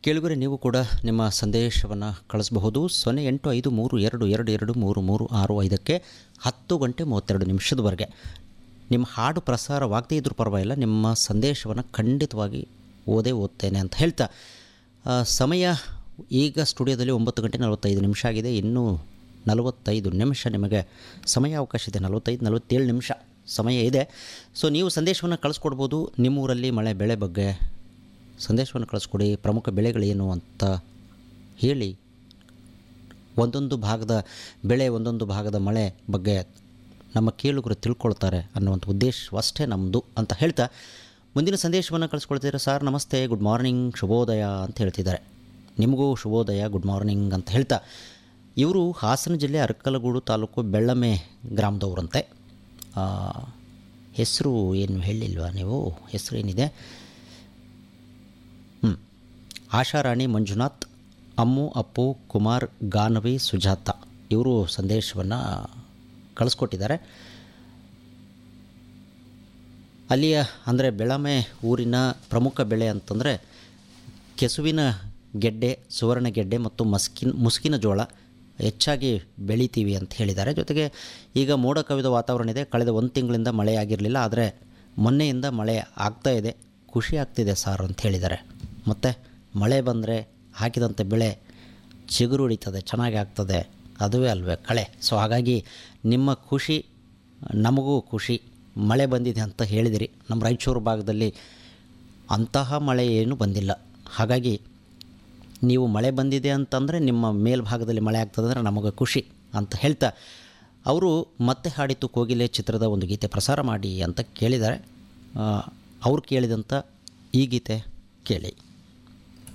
ಕೇಳುಗರೆ ನೀವು ಕೂಡ ನಿಮ್ಮ ಸಂದೇಶವನ್ನು ಕಳಿಸಬಹುದು ಸೊನ್ನೆ ಎಂಟು ಐದು ಮೂರು ಎರಡು ಎರಡು ಎರಡು ಮೂರು ಮೂರು ಆರು ಐದಕ್ಕೆ ಹತ್ತು ಗಂಟೆ ಮೂವತ್ತೆರಡು ನಿಮಿಷದವರೆಗೆ ನಿಮ್ಮ ಹಾಡು ಪ್ರಸಾರವಾಗದೇ ಇದ್ರೂ ಪರವಾಗಿಲ್ಲ ನಿಮ್ಮ ಸಂದೇಶವನ್ನು ಖಂಡಿತವಾಗಿ ಓದೇ ಓದ್ತೇನೆ ಅಂತ ಹೇಳ್ತಾ ಆ, ಸಮಯ ಈಗ ಸ್ಟುಡಿಯೋದಲ್ಲಿ ಒಂಬತ್ತು ಗಂಟೆ ನಲವತ್ತೈದು ನಿಮಿಷ ಆಗಿದೆ ಇನ್ನೂ ನಲವತ್ತೈದು ನಿಮಿಷ ನಿಮಗೆ ಸಮಯ ಅವಕಾಶ ಇದೆ ನಲವತ್ತೈದು ನಲವತ್ತೇಳು ನಿಮಿಷ ಸಮಯ ಇದೆ ಸೊ ನೀವು ಸಂದೇಶವನ್ನು ಕಳಿಸ್ಕೊಡ್ಬೋದು ನಿಮ್ಮೂರಲ್ಲಿ ಮಳೆ ಬೆಳೆ ಬಗ್ಗೆ ಸಂದೇಶವನ್ನು ಕಳಿಸ್ಕೊಡಿ ಪ್ರಮುಖ ಬೆಳೆಗಳೇನು ಅಂತ ಹೇಳಿ ಒಂದೊಂದು ಭಾಗದ ಬೆಳೆ ಒಂದೊಂದು ಭಾಗದ ಮಳೆ ಬಗ್ಗೆ ನಮ್ಮ ಕೇಳುಗರು ತಿಳ್ಕೊಳ್ತಾರೆ ಅನ್ನುವಂಥ ಉದ್ದೇಶವಷ್ಟೇ ನಮ್ಮದು ಅಂತ ಹೇಳ್ತಾ ಮುಂದಿನ ಸಂದೇಶವನ್ನು ಕಳಿಸ್ಕೊಳ್ತಿದ್ದಾರೆ ಸರ್ ನಮಸ್ತೆ ಗುಡ್ ಮಾರ್ನಿಂಗ್ ಶುಭೋದಯ ಅಂತ ಹೇಳ್ತಿದ್ದಾರೆ ನಿಮಗೂ ಶುಭೋದಯ ಗುಡ್ ಮಾರ್ನಿಂಗ್ ಅಂತ ಹೇಳ್ತಾ ಇವರು ಹಾಸನ ಜಿಲ್ಲೆ ಅರಕಲಗೂಡು ತಾಲೂಕು ಬೆಳ್ಳಮೆ ಗ್ರಾಮದವರಂತೆ ಆ, ಹೆಸರು ಏನು ಹೇಳಿಲ್ವಾ ನೀವು ಹೆಸರು ಏನಿದೆ ಹ್ಞೂ ಆಶಾರಾಣಿ ಮಂಜುನಾಥ್ ಅಮ್ಮು ಅಪ್ಪು ಕುಮಾರ್ ಗಾನವಿ ಸುಜಾತ ಇವರು ಸಂದೇಶವನ್ನು ಕಳಿಸ್ಕೊಟ್ಟಿದ್ದಾರೆ ಅಲ್ಲಿಯ ಅಂದರೆ ಬೆಳಮೆ ಊರಿನ ಪ್ರಮುಖ ಬೆಳೆ ಅಂತಂದರೆ ಕೆಸುವಿನ ಗೆಡ್ಡೆ ಸುವರ್ಣ ಗೆಡ್ಡೆ ಮತ್ತು ಮಸ್ಕಿನ್ ಮುಸುಕಿನ ಜೋಳ ಹೆಚ್ಚಾಗಿ ಬೆಳಿತೀವಿ ಅಂತ ಹೇಳಿದ್ದಾರೆ ಜೊತೆಗೆ ಈಗ ಮೋಡ ಕವಿದ ವಾತಾವರಣ ಇದೆ ಕಳೆದ ಒಂದು ತಿಂಗಳಿಂದ ಮಳೆ ಆಗಿರಲಿಲ್ಲ ಆದರೆ ಮೊನ್ನೆಯಿಂದ ಮಳೆ ಆಗ್ತಾ ಇದೆ ಖುಷಿ ಆಗ್ತಿದೆ ಸಾರ್ ಅಂತ ಹೇಳಿದ್ದಾರೆ ಮತ್ತು ಮಳೆ ಬಂದರೆ ಹಾಕಿದಂಥ ಬೆಳೆ ಚಿಗುರು ಹಿಡಿತದೆ ಚೆನ್ನಾಗಿ ಆಗ್ತದೆ ಅದುವೇ ಅಲ್ವೇ ಕಳೆ ಸೊ ಹಾಗಾಗಿ ನಿಮ್ಮ ಖುಷಿ ನಮಗೂ ಖುಷಿ ಮಳೆ ಬಂದಿದೆ ಅಂತ ಹೇಳಿದಿರಿ ನಮ್ಮ ರಾಯಚೂರು ಭಾಗದಲ್ಲಿ ಅಂತಹ ಮಳೆ ಏನೂ ಬಂದಿಲ್ಲ ಹಾಗಾಗಿ ನೀವು ಮಳೆ ಬಂದಿದೆ ಅಂತಂದರೆ ನಿಮ್ಮ ಮೇಲ್ಭಾಗದಲ್ಲಿ ಮಳೆ ಆಗ್ತದೆ ಅಂದರೆ ನಮಗೆ ಖುಷಿ ಅಂತ ಹೇಳ್ತಾ ಅವರು ಮತ್ತೆ ಹಾಡಿತು ಕೋಗಿಲೆ ಚಿತ್ರದ ಒಂದು ಗೀತೆ ಪ್ರಸಾರ ಮಾಡಿ ಅಂತ ಕೇಳಿದ್ದಾರೆ ಆ, ಅವ್ರು ಕೇಳಿದಂಥ ಈ ಗೀತೆ ಕೇಳಿ